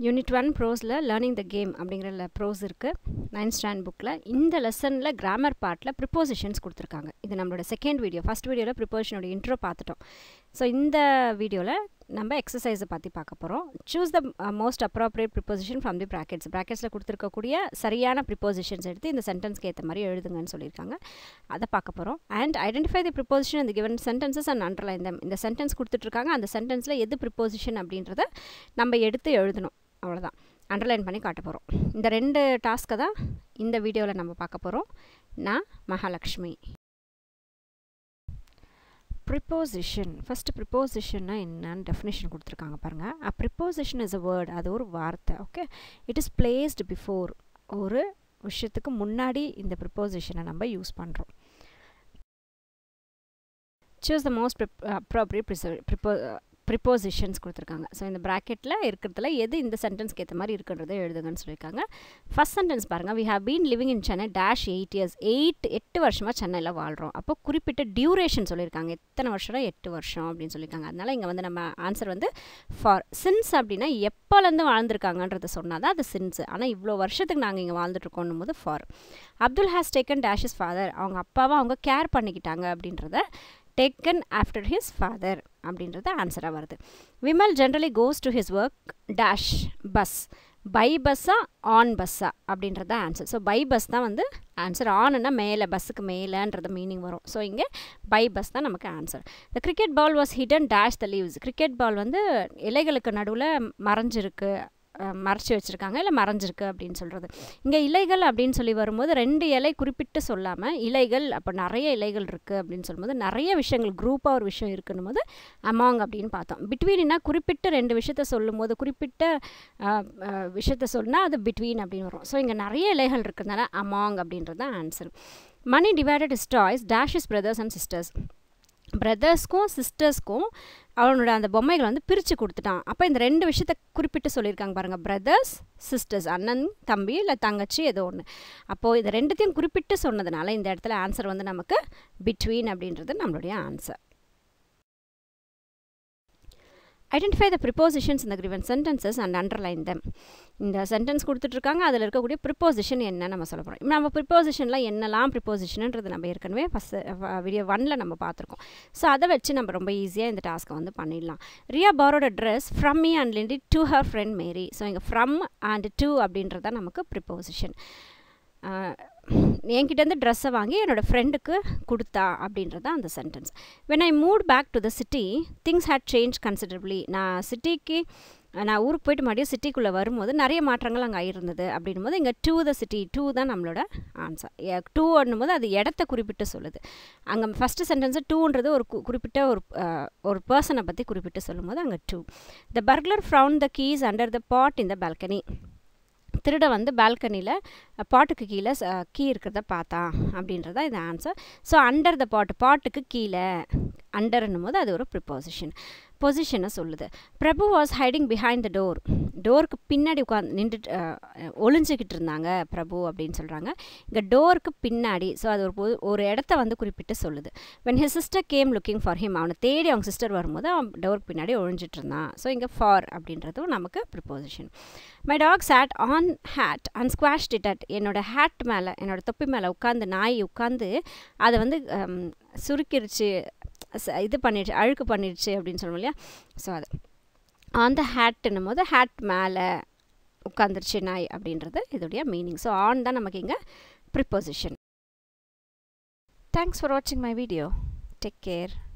unit one ப்ரோஸில் learning the game அப்படிங்கிற prose இருக்குது நைன்த் ஸ்டாண்ட் புக்கில் இந்த லெசனில் கிராமர் பார்ட்டில் ப்ரிப்போசிஷன்ஸ் கொடுத்துருக்காங்க இது நம்மளோட செகண்ட் வீடியோ ஃபஸ்ட் வீடியோவில் ப்ரிப்போசிஷனோட இன்ட்ரோ பார்த்துட்டோம் ஸோ இந்த வீடியோவில் நம்ம எக்ஸசைஸை பற்றி பார்க்க போகிறோம் choose the most appropriate preposition from the brackets ப்ராக்கெட்ஸில் கொடுத்துருக்கக்கூடிய சரியான ப்ரிப்போசிஷன்ஸ் எடுத்து இந்த சென்டென்ஸ்க்கு ஏற்ற மாதிரி எழுதுங்கன்னு சொல்லியிருக்காங்க அதை பார்க்க போகிறோம் அண்ட் ஐடென்டிஃபை தி ப்ரிப்போசிஷன் இந்த given sentences and underline them இந்த சென்டென்ஸ் கொடுத்துட்ருக்காங்க அந்த சென்டென்ஸில் எது ப்ரிப்போசிஷன் அப்படின்றத நம்ம எடுத்து எழுதணும் அவ்வளோதான் அண்டர்லைன் பண்ணி காட்ட போகிறோம் இந்த ரெண்டு டாஸ்க்கை தான் இந்த வீடியோவில் நம்ம பார்க்க போகிறோம் நான் மகாலட்சுமி ப்ரிப்போசிஷன் ஃபஸ்ட்டு ப்ரிப்போசிஷன்னா என்னன்னு டெஃபினேஷன் கொடுத்துருக்காங்க பாருங்கள் a preposition is a word அது ஒரு வார்த்தை okay it is placed before ஒரு விஷயத்துக்கு முன்னாடி இந்த ப்ரிப்போசிஷனை நம்ம யூஸ் பண்ணுறோம் choose the most appropriate prepo prepositions கொடுத்துருக்காங்க ஸோ இந்த ப்ராக்கெட்டில் இருக்கிறதுல எது இந்த சென்டென்ஸ்க்கு ஏற்ற மாதிரி இருக்குன்றதை எழுதுங்கன்னு சொல்லியிருக்காங்க ஃபஸ்ட் சென்டென்ஸ் பாருங்கள் we have been living in Chennai dash eight years eight எட்டு வருஷமாக சென்னையில் வாழ்கிறோம் அப்போ குறிப்பிட்ட டியூரேஷன் சொல்லியிருக்காங்க எத்தனை வருஷம்னா எட்டு வருஷம் அப்படின்னு சொல்லியிருக்காங்க அதனால் இங்கே வந்து நம்ம ஆன்சர் வந்து ஃபார் சின்ஸ் அப்படின்னா எப்போலேருந்து வாழ்ந்துருக்காங்கன்றத சொன்னால் தான் அது சின்ஸ் ஆனால் இவ்வளோ வருஷத்துக்கு நாங்கள் இங்கே வாழ்ந்துட்டுருக்கோன்னும் போது for Abdul has taken dash his father அவங்க அப்பாவை அவங்க கேர் பண்ணிக்கிட்டாங்க அப்படின்றத டேக்கன் ஆஃப்டர் ஹிஸ் ஃபாதர் அப்படின்றது ஆன்சராக வருது Vimal generally goes to his work dash bus by பஸ்ஸா ஆன் பஸ்ஸா அப்படின்றது ஆன்சர் ஸோ பை பஸ் தான் வந்து ஆன்சர் ஆனுன்னா மேலே பஸ்ஸுக்கு மேலேன்றது மீனிங் வரும் ஸோ இங்கே பை பஸ் தான் நமக்கு answer the cricket ball was hidden dash the leaves cricket ball வந்து இலைகளுக்கு நடுவில் மறைஞ்சிருக்கு மறைச்சி வச்சுருக்காங்க இல்லை மறைஞ்சிருக்கு அப்படின்னு சொல்கிறது இங்கே இலைகள் அப்படின்னு சொல்லி வரும்போது ரெண்டு இலை குறிப்பிட்டு சொல்லாமல் இலைகள் அப்போ நிறைய இலைகள் இருக்குது அப்படின்னு சொல்லும்போது நிறைய விஷயங்கள் குரூப்பாக ஒரு விஷயம் இருக்குன்னும் போது அமாங் அப்படின்னு பார்த்தோம் பிட்வீன்னா குறிப்பிட்ட ரெண்டு விஷயத்த சொல்லும் போது குறிப்பிட்ட விஷயத்த சொன்னால் அது பிட்வீன் அப்படின்னு வரும் ஸோ இங்கே நிறைய இலைகள் இருக்கிறதுனால அமாங் அப்படின்றது தான் answer Mani divided is toys dash his brothers and sisters பிரதர்ஸ்க்கும் சிஸ்டர்ஸ்க்கும் அவனோட அந்த பொம்மைகளை வந்து பிரித்து கொடுத்துட்டான் அப்போ இந்த ரெண்டு விஷயத்த குறிப்பிட்டு சொல்லியிருக்காங்க பாருங்கள் பிரதர்ஸ் சிஸ்டர்ஸ் அண்ணன் தம்பி இல்லை தங்கச்சி ஏதோ ஒன்று அப்போது இது ரெண்டுத்தையும் குறிப்பிட்டு சொன்னதுனால இந்த இடத்துல ஆன்சர் வந்து நமக்கு பிட்வீன் அப்படின்றது நம்மளுடைய ஆன்சர் ஐடென்டிஃபை த ப்ரிப்போசிஷன்ஸ் இந்த given sentences and underline them இந்த சென்டென்ஸ் கொடுத்துட்ருக்காங்க அதில் இருக்கக்கூடிய ப்ரிப்போசிஷன் என்ன நம்ம சொல்ல போகிறோம் நம்ம ப்ரிப்போசிஷனில் என்னெல்லாம் ப்ரிப்போசிஷன்ன்றது நம்ம ஏற்கனவே ஃபஸ்ட் வீடியோ ஒனில் நம்ம பார்த்துருக்கோம் ஸோ அதை வச்சு நம்ம ரொம்ப ஈஸியாக இந்த டாஸ்க்கை வந்து பண்ணிடலாம் Riya borrowed dress from me and lent to her friend Mary so இங்கே ஃப்ரம் அண்ட் டு அப்படின்றது தான் நமக்கு ப்ரிப்போசிஷன் என்கிட்டேருந்து ட்ரெஸ்ஸை வாங்கி என்னோடய ஃப்ரெண்டுக்கு கொடுத்தா அப்படின்றது தான் அந்த sentence when I moved back to the city things had changed considerably நான் சிட்டிக்கு நான் ஊருக்கு போயிட்டு மறுபடியும் சிட்டிக்குள்ளே வரும்போது நிறைய மாற்றங்கள் அங்கே இருந்தது அப்படின்னும் போது இங்கே டூ த சிட்டி டூ தான் நம்மளோட ஆன்சர் டூ போது அது இடத்த குறிப்பிட்டு சொல்லுது அங்கே ஃபஸ்ட்டு சென்டென்ஸு டூன்றது ஒரு குறிப்பிட்ட ஒரு ஒரு பர்சனை பற்றி குறிப்பிட்டு சொல்லும்போது அங்கே two the burglar found the keys under the pot in the balcony திருட வந்து பால்கனியில் பாட்டுக்கு கீழே கீ இருக்கிறத பார்த்தா அப்படின்றத இது ஆன்சர் ஸோ அண்டர் த பாட்டு பாட்டுக்கு கீழே அண்டர்னும் போது அது ஒரு ப்ரிப்போசிஷன் பொசிஷனை சொல்லுது Prabhu was hiding behind the door டோருக்கு பின்னாடி உட்காந்து நின்றுட்டு ஒளிஞ்சிக்கிட்டு இருந்தாங்க பிரபு அப்படின்னு சொல்கிறாங்க இங்கே டோருக்கு பின்னாடி ஸோ அது ஒரு ஒரு இடத்த வந்து குறிப்பிட்டு சொல்லுது when his sister came looking for him அவனை தேடி அவங்க சிஸ்டர் வரும்போது அவன் டோருக்கு பின்னாடி ஒழிஞ்சிட்டு இருந்தான் ஸோ இங்கே ஃபார் அப்படின்றதும் நமக்கு preposition my dog sat on hat and squashed it at என்னோடய ஹேட் மேலே என்னோடய தொப்பி மேலே உட்காந்து நாய் உட்காந்து அதை வந்து சுருக்கிருச்சு இது பண்ணிடுச்சு அழுக்கு பண்ணிடுச்சு அப்படின்னு சொல்லுவோம் இல்லையா ஸோ அது அந்த ஹேட்டுன்னும் போது ஹேட் மேலே உட்காந்துருச்சு நாய் அப்படின்றது இதோடைய மீனிங் ஸோ ஆன் தான் நமக்கு இங்கே ப்ரிப்போசிஷன் தேங்க்ஸ் ஃபார் வாட்சிங் மை வீடியோ டேக் கேர்